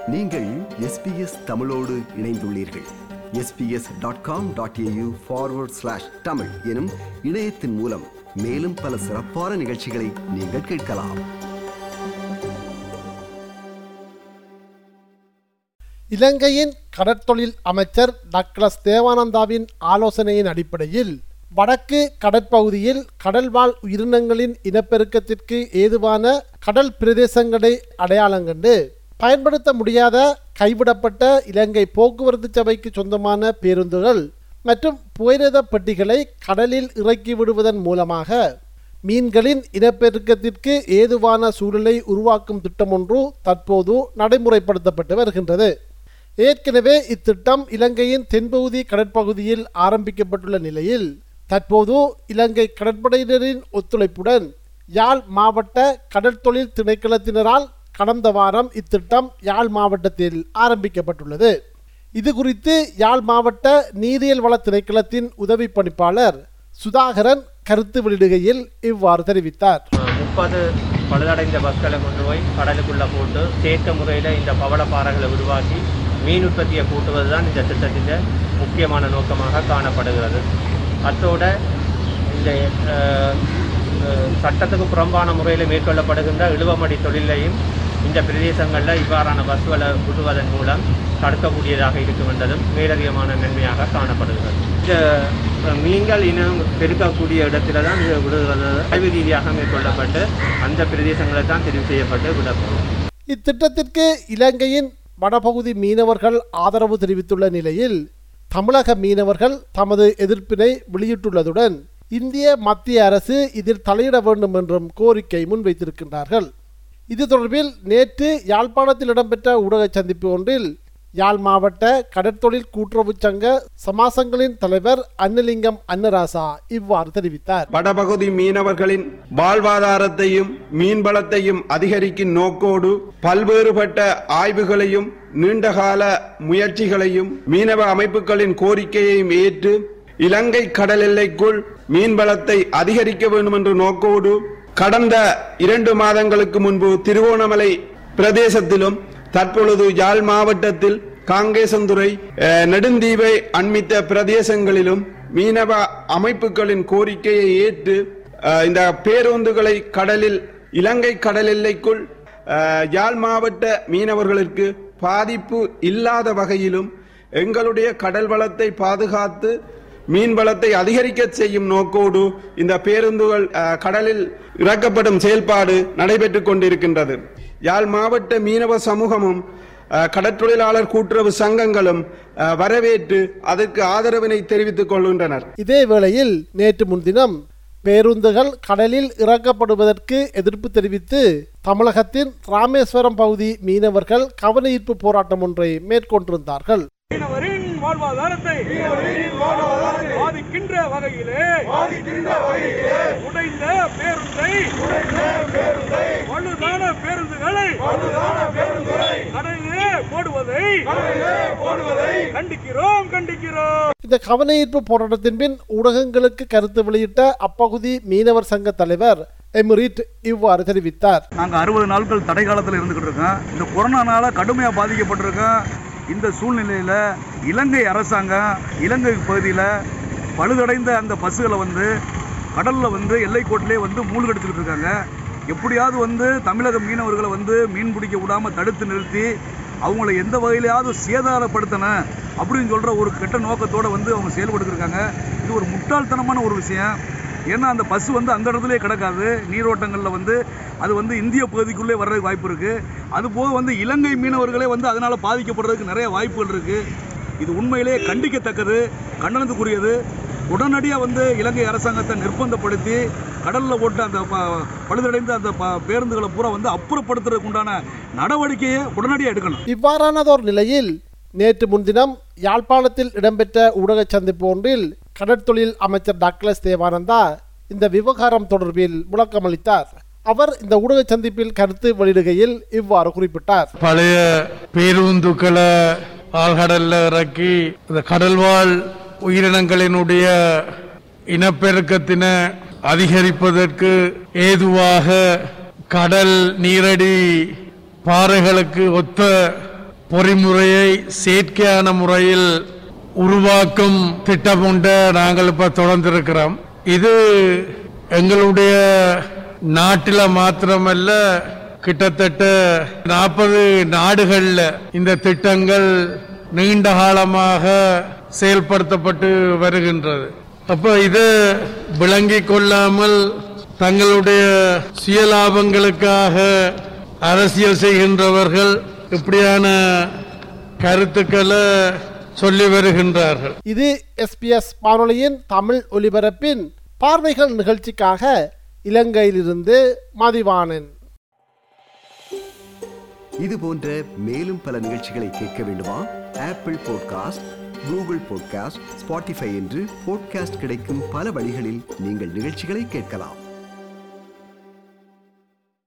நீங்கள் எஸ்பிஎஸ் தமிழோடு இணைந்துள்ளீர்கள் SBS dot com dot AU forward slash Tamil எனும் இணையத்தின் மூலம் மேலும் பல சிறப்பான நிகழ்ச்சிகளை நீங்கள் கேட்கலாம் இலங்கையின் கடற்தொழில் அமைச்சர் டக்ளஸ் தேவானந்தாவின் ஆலோசனையின் அடிப்படையில் வடக்கு கடற்பகுதியில் கடல்வாழ் உயிரினங்களின் இனப்பெருக்கத்திற்கு ஏதுவான கடல் பிரதேசங்களை அடையாளம் கண்டு பயன்படுத்த முடியாத கைவிடப்பட்ட இலங்கை போக்குவரத்து சபைக்கு சொந்தமான பேருந்துகள் மற்றும் புகையிரத பெட்டிகளை கடலில் இறக்கி விடுவதன் மூலமாக மீன்களின் இனப்பெருக்கத்திற்கு ஏதுவான சூழலை உருவாக்கும் திட்டம் ஒன்று தற்போது நடைமுறைப்படுத்தப்பட்டு வருகின்றது ஏற்கனவே இத்திட்டம் இலங்கையின் தென்பகுதி கடற்பகுதியில் ஆரம்பிக்கப்பட்டுள்ள நிலையில் தற்போது இலங்கை கடற்படையினரின் ஒத்துழைப்புடன் யாழ் மாவட்ட கடற்தொழில் திணைக்களத்தினரால் கடந்த வாரம் இத்திட்டம் யாழ் மாவட்டத்தில் ஆரம்பிக்கப்பட்டுள்ளது இது குறித்து யாழ் மாவட்ட நீரியல் வள திணைக்களத்தின் உதவி பணிப்பாளர் சுதாகரன் கருத்து வெளியிடுகையில் இவ்வாறு தெரிவித்தார் முப்பது பழுதடைந்த பஸ்களை கொண்டு போய் கடலுக்குள்ளே போட்டு சேர்க்க முறையில் இந்த பவளப்பாறைகளை உருவாக்கி மீன் உற்பத்தியை கூட்டுவது தான் இந்த திட்டத்தின் முக்கியமான நோக்கமாக காணப்படுகிறது அத்தோட இந்த அஹ், அஹ், சட்டத்துக்கு புறம்பான முறையில் மேற்கொள்ளப்படுகின்ற இழுவமடி தொழிலையும் இந்த பிரதேசங்களில் இவ்வாறான பஸ்களை விடுவதன் மூலம் தடுக்கக்கூடியதாக இருக்கும் என்பதும் மேலதிகமான நன்மையாக காணப்படுகிறது இந்த அஹ், மீன்கள் இனம் பெருக்கக்கூடிய இடத்துல தான் இது விடுவது ஆய்வு ரீதியாக மேற்கொள்ளப்பட்டு அந்த பிரதேசங்களை தான் தெரிவு செய்யப்பட்டு விடப்படும் இத்திட்டத்திற்கு இலங்கையின் வடபகுதி மீனவர்கள் ஆதரவு தெரிவித்துள்ள நிலையில் தமிழக மீனவர்கள் தமது எதிர்ப்பினை வெளியிட்டுள்ளதுடன் இந்திய மத்திய அரசு இதில் தலையிட வேண்டும் என்றும் கோரிக்கை முன்வைத்திருக்கின்றார்கள் இது தொடர்பில் நேற்று யாழ்ப்பாணத்தில் இடம்பெற்ற ஊடக சந்திப்பு ஒன்றில் யாழ் மாவட்ட கடற்தொழில் கூட்டுறவுச் சங்க சமாசங்களின் தலைவர் அன்னலிங்கம் அன்னராசா இவ்வாறு தெரிவித்தார் வடபகுதி மீனவர்களின் வாழ்வாதாரத்தையும் மீன்வளத்தையும் அதிகரிக்கும் நோக்கோடு பல்வேறுபட்ட ஆய்வுகளையும் நீண்டகால முயற்சிகளையும் மீனவ அமைப்புகளின் கோரிக்கையையும் ஏற்று இலங்கை கடல் எல்லைக்குள் மீன்வளத்தை அதிகரிக்க வேண்டும் என்ற நோக்கோடு கடந்த இரண்டு மாதங்களுக்கு முன்பு திருவோணமலை பிரதேசத்திலும் தற்பொழுது யாழ் மாவட்டத்தில் காங்கேசந்துறை அஹ், நெடுந்தீவை அண்மித்த பிரதேசங்களிலும் மீனவ அமைப்புகளின் கோரிக்கையை ஏற்று அஹ், இந்த பேருந்துகளை கடலில் இலங்கை கடல் எல்லைக்குள் அஹ், யாழ் மாவட்ட மீனவர்களுக்கு பாதிப்பு இல்லாத வகையிலும் எங்களுடைய கடல் வளத்தை பாதுகாத்து மீன் வளத்தை அதிகரிக்க செய்யும் நோக்கோடு இந்த பேருந்துகள் அஹ், கடலில் இறக்கப்படும் செயல்பாடு நடைபெற்றுக் கொண்டிருக்கின்றது யாழ் மாவட்ட மீனவ சமூகமும் அஹ், கடற்றொழிலாளர் கூட்டுறவு சங்கங்களும் அஹ், வரவேற்று அதற்கு ஆதரவினை தெரிவித்துக் கொள்கின்றனர் இதே வேளையில் நேற்று முன்தினம் பேருந்துகள் கடலில் இறக்கப்படுவதற்கு எதிர்ப்பு தெரிவித்து தமிழகத்தின் ராமேஸ்வரம் பகுதி மீனவர்கள் கவனஈர்ப்பு போராட்டம் ஒன்றை மேற்கொண்டிருந்தார்கள் மீனவரின் வாழ்வாதாரத்தை பாதிக்கின்ற வகையிலே உடைந்த பேருந்தை பழுதான பேருந்துகளை கடலிலே போடுவதை கண்டிக்கிறோம் கண்டிக்கிறோம் இந்த கவனஈர்ப்பு போராட்டத்தின் பின் ஊடகங்களுக்கு கருத்து வெளியிட்ட அப்பகுதி மீனவர் சங்க தலைவர் எமிரிட் இவ்வாறு தெரிவித்தார் நாங்கள் அறுபது நாட்கள் தடை காலத்தில் இருந்துக்கிட்டு இருக்கோம் இந்த கொரோனானால கடுமையாக பாதிக்கப்பட்டிருக்கோம் இந்த சூழ்நிலையில் இலங்கை அரசாங்கம் இலங்கை பகுதியில் பழுதடைந்த அந்த பஸ்ஸுகளை வந்து கடலில் வந்து எல்லைக்கோட்டிலே வந்து மூழ்கடிச்சுக்கிட்டு இருக்காங்க எப்படியாவது வந்து தமிழக மீனவர்களை வந்து மீன் பிடிக்க விடாமல் தடுத்து நிறுத்தி அவங்கள எந்த வகையிலையாவது சேதாரப்படுத்தணும் அப்படின்னு சொல்கிற ஒரு கெட்ட நோக்கத்தோடு வந்து அவங்க செயல்பட்டுருக்காங்க இது ஒரு முட்டாள்தனமான ஒரு விஷயம் ஏன்னா அந்த பஸ் வந்து அந்த இடத்துலயே கிடக்காது நீரோட்டங்களில் வந்து அது வந்து இந்திய பகுதிக்குள்ளே வர்றதுக்கு வாய்ப்பு இருக்குது அதுபோக வந்து இலங்கை மீனவர்களே வந்து அதனால் பாதிக்கப்படுறதுக்கு நிறைய வாய்ப்புகள் இருக்குது இது உண்மையிலேயே கண்டிக்கத்தக்கது கண்டனத்துக்குரியது உடனடியாக வந்து இலங்கை அரசாங்கத்தை நிர்பந்தப்படுத்தி கடலில் போட்டு அந்த ப- பழுதடைந்த அந்த ப- பேருந்துகளை பூரா வந்து அப்புறப்படுத்துறதுக்கு உண்டான நடவடிக்கையை உடனடியாக எடுக்கணும் இவ்வாறானதோர் நிலையில் நேற்று முன்தினம் யாழ்ப்பாணத்தில் இடம்பெற்ற ஊடக சந்திப்பு ஒன்றில் கடற்தொழில் அமைச்சர் டாக்லஸ் தேவானந்தா இந்த விவகாரம் தொடர்பில் விளக்கமளித்தார் அவர் இந்த ஊடக சந்திப்பில் கருத்து வெளியிடுகையில் இவ்வாறு குறிப்பிட்டார் பழைய பேருந்துக்களை ஆழ்கடல்ல இறக்கி இந்த கடல்வாழ் உயிரினங்களினுடைய இனப்பெருக்கத்தினை அதிகரிப்பதற்கு ஏதுவாக கடல் நீரடி பாறைகளுக்கு ஒத்த பொறிமுறையை செயற்கையான முறையில் உருவாக்கும் திட்டம் ஒன்றை நாங்கள் இப்ப தொடர்ந்திருக்கிறோம் இது எங்களுடைய நாட்டில் மாத்திரமல்ல கிட்டத்தட்ட நாற்பது நாடுகள்ல இந்த திட்டங்கள் நீண்ட காலமாக செயல்படுத்தப்பட்டு வருகின்றது அப்ப இது விளங்கிக் கொள்ளாமல் தங்களுடைய சுய லாபங்களுக்காக அரசியல் செய்கின்றவர்கள் இப்படியான கருத்துக்களை சொல்லி வருகின்றார்கள் இது எஸ்பிஎஸ் வானொலியின் தமிழ் ஒலிபரப்பின் பார்வைகள் நிகழ்ச்சிக்காக இலங்கையிலிருந்து மதிவாணன் இது போன்ற மேலும் பல நிகழ்ச்சிகளை கேட்க வேண்டுமா Apple podcast Google podcast Spotify என்று பாட்காஸ்ட் கிடைக்கும் பல வழிகளில் நீங்கள் நிகழ்ச்சிகளை கேட்கலாம்